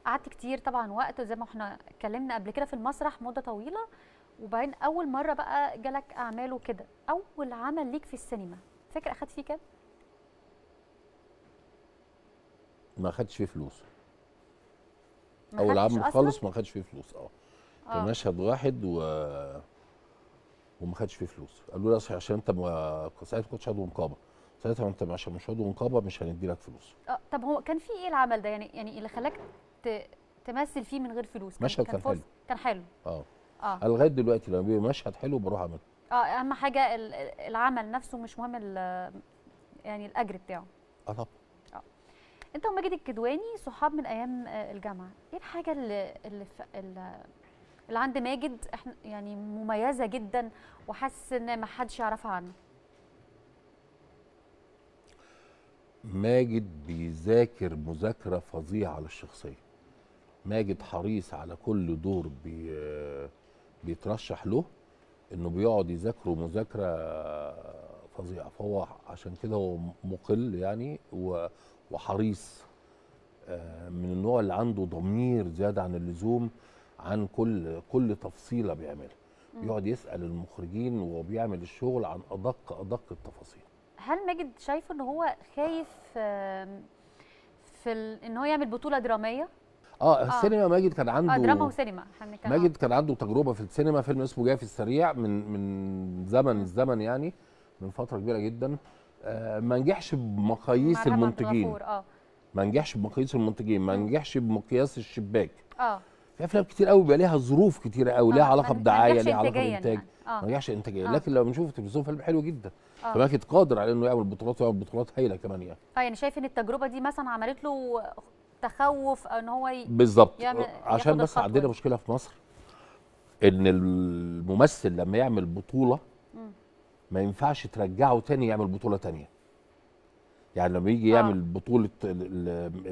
قعدت كتير طبعا وقت زي ما احنا اتكلمنا قبل كده في المسرح مده طويله وبعدين اول مره بقى جالك اعمال وكده اول عمل ليك في السينما فاكر اخدت فيه كام ما خدش فيه فلوس ما اول خدتش عمل أصلاً؟ خالص ما خدش فيه فلوس اه كان آه. مشهد واحد و وما خدش فيه فلوس قالوا لي اصل عشان انت ما ساعتها ما كنتش عضو نقابه ساعتها انت عشان مش عضو نقابه مش هندي لك فلوس اه طب هو كان في ايه العمل ده يعني يعني اللي خلاك ت... تمثل فيه من غير فلوس كان مشهد كان فرصة- حلو. كان حلو اه اه أنا لغايه دلوقتي لما بيبقى مشهد حلو بروح اعمله اه اهم حاجه ال- ال- العمل نفسه مش مهم ال- يعني الاجر بتاعه اه طبعا انت وماجد الكدواني صحاب من ايام آه، الجامعه ايه الحاجه اللي اللي, ف... اللي اللي عند ماجد احنا يعني مميزه جدا وحاسس ان ما حدش يعرفها عنه ماجد بيذاكر مذاكره فظيعه للشخصيه ماجد حريص على كل دور بي بيترشح له انه بيقعد يذاكره مذاكره فظيعه فهو عشان كده هو مقل يعني و- وحريص آه، من النوع اللي عنده ضمير زياده عن اللزوم عن كل كل تفصيله بيعملها بيقعد يسال المخرجين وهو بيعمل الشغل عن ادق ادق التفاصيل هل ماجد شايف ان هو خايف آم، في ال... ان هو يعمل بطوله دراميه اه السينما ماجد كان عنده اه دراما وسينما احنا بنتكلم- ماجد كان عنده تجربه في السينما فيلم اسمه جاي في السريع من من زمن الزمن يعني من فتره كبيره جدا آه ما نجحش بمقاييس مرحبا المنتجين بالغفور، اه ما نجحش بمقاييس المنتجين ما نجحش بمقياس الشباك اه في افلام كتير قوي بيبقى ليها ظروف كتيره قوي آه، ليها ما- علاقه ما بدعايه نجحش ليها علاقه إنتاجياً بانتاج يعني. آه. ما نجحش انتاجيا آه. لكن لو بنشوف في التلفزيون فيلم حلو جدا آه. فماجد قادر على انه يعمل بطولات ويعمل بطولات هايله كمان يعني اه يعني شايف ان التجربه دي مثلا عملت له تخوف او ان هو ي... بالظبط يعمل- عشان ياخد بس الخطوة عندنا دي. مشكله في مصر ان الممثل لما يعمل بطوله مم. ما ينفعش ترجعه تاني يعمل بطوله تانية يعني لما يجي آه. يعمل بطوله ال-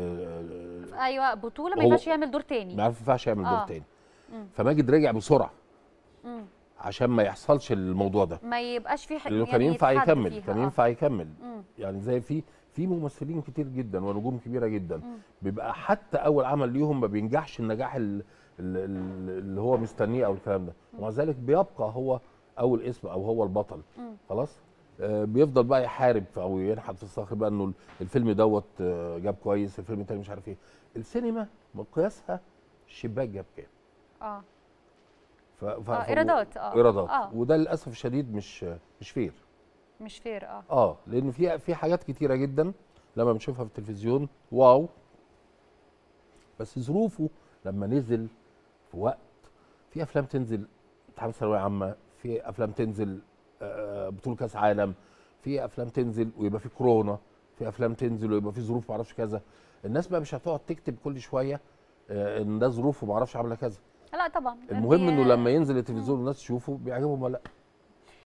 ال- ايوه بطوله ما هو- ينفعش يعمل دور تاني ما ينفعش يعمل آه. دور تاني مم. فماجد رجع بسرعه مم. عشان ما يحصلش الموضوع ده ما يبقاش في حاجه لانه كان ينفع يتحد يكمل فيها. كان آه. ينفع يكمل مم. يعني زي في في ممثلين كتير جدا ونجوم كبيره جدا مم. بيبقى حتى اول عمل ليهم ما بينجحش النجاح ال- ال- ال- اللي هو مستنيه او الكلام ده ومع ذلك بيبقى هو اول اسم او هو البطل مم. خلاص آه، بيفضل بقى يحارب او ينحت في الصخر بقى انه الفيلم دوت آه، جاب كويس الفيلم التاني مش عارف ايه السينما مقياسها الشباك جاب كام اه ف... ف... آه، ف- ايرادات اه ايرادات اه وده للاسف الشديد مش مش فير مش فير اه اه لان في في حاجات كتيره جدا لما بنشوفها في التلفزيون واو بس ظروفه لما نزل في وقت في افلام تنزل امتحان ثانويه عامه في افلام تنزل آه، بطوله كاس عالم في افلام تنزل ويبقى في كورونا في افلام تنزل ويبقى في ظروف معرفش كذا الناس بقى مش هتقعد تكتب كل شويه آه، ان ده ظروفه معرفش عامله كذا لا طبعا المهم دي- انه لما ينزل التلفزيون والناس تشوفه بيعجبهم ولا لا